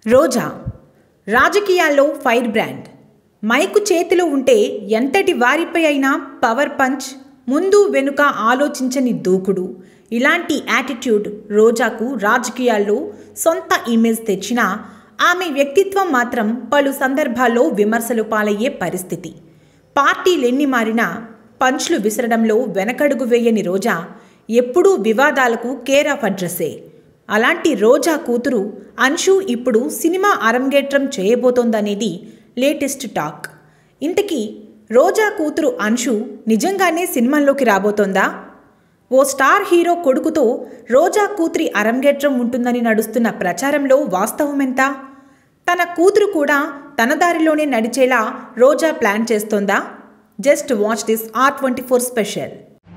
రోజా రాజకీయాల్లో fire brand mic చేతిలో ఉంటే ఎంతటి వారిపై అయినా పవర్ పంచ్ ముందు వెనుక ఆలోచించని దూకుడు ఇలాంటి యాటిట్యూడ్ రోజాకు రాజకీయాల్లో సొంత ఇమేజ్ తెచ్చినా ఆమె వ్యక్తిత్వం మాత్రం పలు సందర్భాల్లో విమర్శలు పాలయ్యే పరిస్థితి పార్టీలెన్ని మారినా పంచ్లు విసరడంలో వెనకడుగు వేయని రోజా ఎప్పుడూ వివాదాలకు కేర్ ఆఫ్ అడ్రస్సే అలాంటి రోజా కూతురు అన్షు ఇప్పుడు సినిమా అరంగేట్రం చేయబోతోందనేది లేటెస్ట్ టాక్ ఇంతకీ రోజా కూతురు అన్షు నిజంగానే సినిమాల్లోకి రాబోతోందా ఓ స్టార్ హీరో కొడుకుతో రోజా కూతురి అరంగేట్రం ఉంటుందని నడుస్తున్న ప్రచారంలో వాస్తవమెంత తన కూతురు కూడా తన దారిలోనే నడిచేలా రోజా ప్లాన్ చేస్తోందా just watch this R twenty four special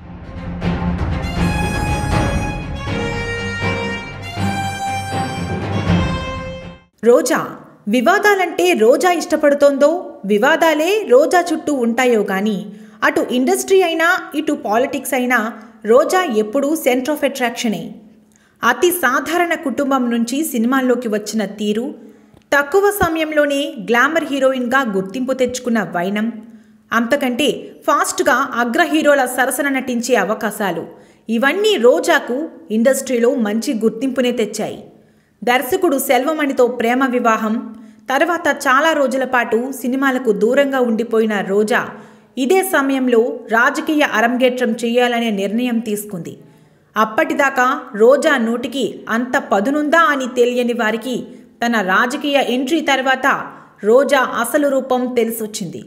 Roja వివాదాలంటే రోజా ఇష్టపడుతోందో వివాదాలే రోజా చుట్టూ ఉంటాయో గాని అటు ఇండస్ట్రీ అయినా ఇటు పాలిటిక్స్ అయినా రోజా ఎప్పుడూ సెంటర్ ఆఫ్ అట్రాక్షనే అతి సాధారణ కుటుంబం నుంచి సినిమాల్లోకి వచ్చిన తీరు తక్కువ సమయంలోనే గ్లామర్ హీరోయిన్గా గుర్తింపు తెచ్చుకున్న వైనం అంతకంటే ఫాస్ట్గా అగ్ర హీరోల సరసన నటించే అవకాశాలు ఇవన్నీ రోజాకు ఇండస్ట్రీలో మంచి గుర్తింపునే తెచ్చాయి దర్శకుడు సెల్వమణితో ప్రేమ వివాహం తర్వాత చాలా రోజుల పాటు సినిమాలకు దూరంగా ఉండిపోయిన రోజా ఇదే సమయంలో రాజకీయ అరంగేట్రం చేయాలనే నిర్ణయం తీసుకుంది అప్పటిదాకా రోజా నోటికి అంత పదునుందా అని తెలియని వారికి తన రాజకీయ ఎంట్రీ తర్వాత రోజా అసలు రూపం తెలిసొచ్చింది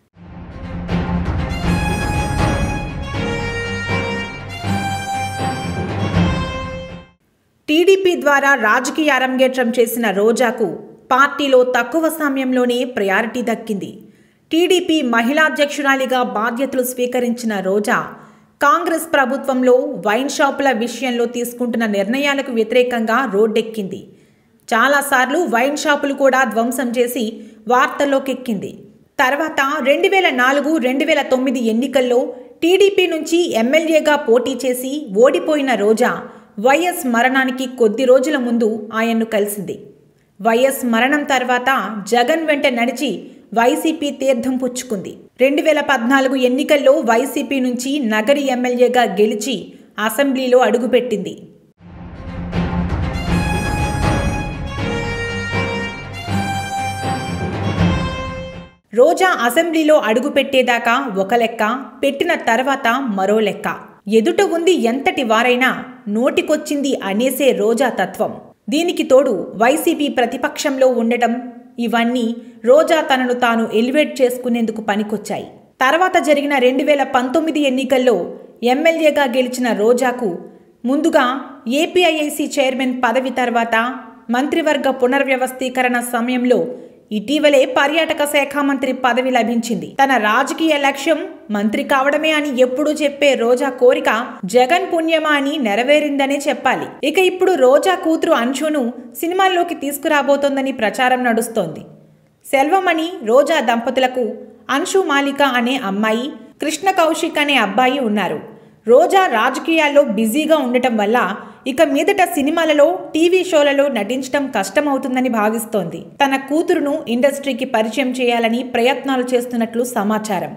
టీడీపీ ద్వారా రాజకీయ అరంగేట్రం చేసిన రోజాకు పార్టీలో తక్కువ సమయంలోనే ప్రయారిటీ దక్కింది టీడీపీ మహిళా అధ్యక్షురాలిగా బాధ్యతలు స్వీకరించిన రోజా కాంగ్రెస్ ప్రభుత్వంలో వైన్ షాపుల విషయంలో తీసుకుంటున్న నిర్ణయాలకు వ్యతిరేకంగా రోడ్డెక్కింది చాలాసార్లు వైన్ షాపులు కూడా ధ్వంసం చేసి వార్తల్లోకెక్కింది తర్వాత రెండు వేల నాలుగు రెండు వేల తొమ్మిది ఎన్నికల్లో టీడీపీ నుంచి ఎమ్మెల్యేగా పోటీ చేసి ఓడిపోయిన రోజా వైఎస్ మరణానికి కొద్ది రోజుల ముందు ఆయన్ను కలిసింది వైఎస్ మరణం తర్వాత జగన్ వెంట నడిచి వైసీపీ తీర్థం పుచ్చుకుంది రెండు వేల పద్నాలుగు ఎన్నికల్లో వైసీపీ నుంచి నగరి ఎమ్మెల్యేగా గెలిచి అసెంబ్లీలో అడుగుపెట్టింది రోజా అసెంబ్లీలో అడుగుపెట్టేదాకా ఒక లెక్క పెట్టిన తర్వాత మరో లెక్క ఎదుట ఉంది ఎంతటి వారైనా నోటికొచ్చింది అనేసే రోజా తత్వం దీనికి తోడు వైసీపీ ప్రతిపక్షంలో ఉండటం ఇవన్నీ రోజా తనను తాను ఎలివేట్ చేసుకునేందుకు పనికొచ్చాయి తర్వాత జరిగిన రెండు వేల పంతొమ్మిది ఎన్నికల్లో ఎమ్మెల్యేగా గెలిచిన రోజాకు ముందుగా ఏపీఐఐసి చైర్మన్ పదవి తర్వాత మంత్రివర్గ పునర్వ్యవస్థీకరణ సమయంలో ఇటీవలే పర్యాటక శాఖ మంత్రి పదవి లభించింది తన రాజకీయ లక్ష్యం మంత్రి కావడమే అని ఎప్పుడూ చెప్పే రోజా కోరిక జగన్ పుణ్యమా అని నెరవేరిందనే చెప్పాలి ఇక ఇప్పుడు రోజా కూతురు అంశును సినిమాల్లోకి తీసుకురాబోతోందని ప్రచారం నడుస్తోంది సెల్వమణి రోజా దంపతులకు అంశు మాలిక అనే అమ్మాయి కృష్ణ కౌశిక్ అనే అబ్బాయి ఉన్నారు రోజా రాజకీయాల్లో బిజీగా ఉండటం వల్ల ఇక మీదట సినిమాలలో టీవీ షోలలో నటించడం కష్టమవుతుందని భావిస్తోంది తన కూతురును ఇండస్ట్రీకి పరిచయం చేయాలని ప్రయత్నాలు చేస్తున్నట్లు సమాచారం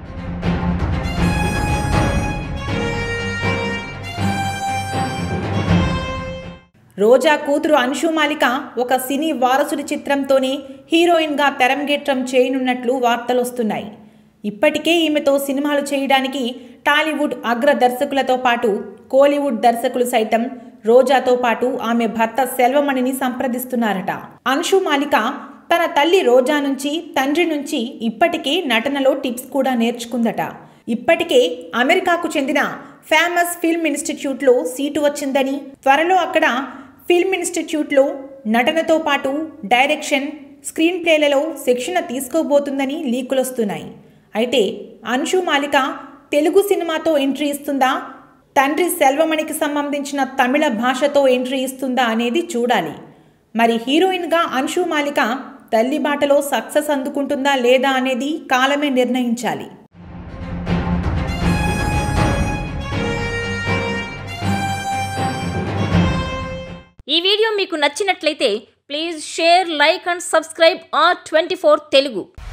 రోజా కూతురు అంశు మాలిక ఒక సినీ వారసుడి చిత్రంతోనే హీరోయిన్గా తెరంగేట్రం చేయనున్నట్లు వార్తలొస్తున్నాయి ఇప్పటికే ఈమెతో సినిమాలు చేయడానికి టాలీవుడ్ అగ్ర దర్శకులతో పాటు కోలీవుడ్ దర్శకులు సైతం రోజాతో పాటు ఆమె భర్త సెల్వమణిని సంప్రదిస్తున్నారట అంశు మాలిక తన తల్లి రోజా నుంచి తండ్రి నుంచి ఇప్పటికే నటనలో టిప్స్ కూడా నేర్చుకుందట ఇప్పటికే అమెరికాకు చెందిన ఫేమస్ ఫిల్మ్ ఇన్స్టిట్యూట్లో సీటు వచ్చిందని త్వరలో అక్కడ ఫిల్మ్ ఇన్స్టిట్యూట్లో నటనతో పాటు డైరెక్షన్ స్క్రీన్ ప్లేలలో శిక్షణ తీసుకోబోతుందని లీకులొస్తున్నాయి అయితే అంశు మాలిక తెలుగు సినిమాతో ఎంట్రీ ఇస్తుందా తండ్రి సెల్వమణికి సంబంధించిన తమిళ భాషతో ఎంట్రీ ఇస్తుందా అనేది చూడాలి మరి హీరోయిన్గా అంశు మాలిక తల్లి బాటలో సక్సెస్ అందుకుంటుందా లేదా అనేది కాలమే నిర్ణయించాలి ఈ వీడియో మీకు నచ్చినట్లయితే please share like and subscribe R twenty four Telugu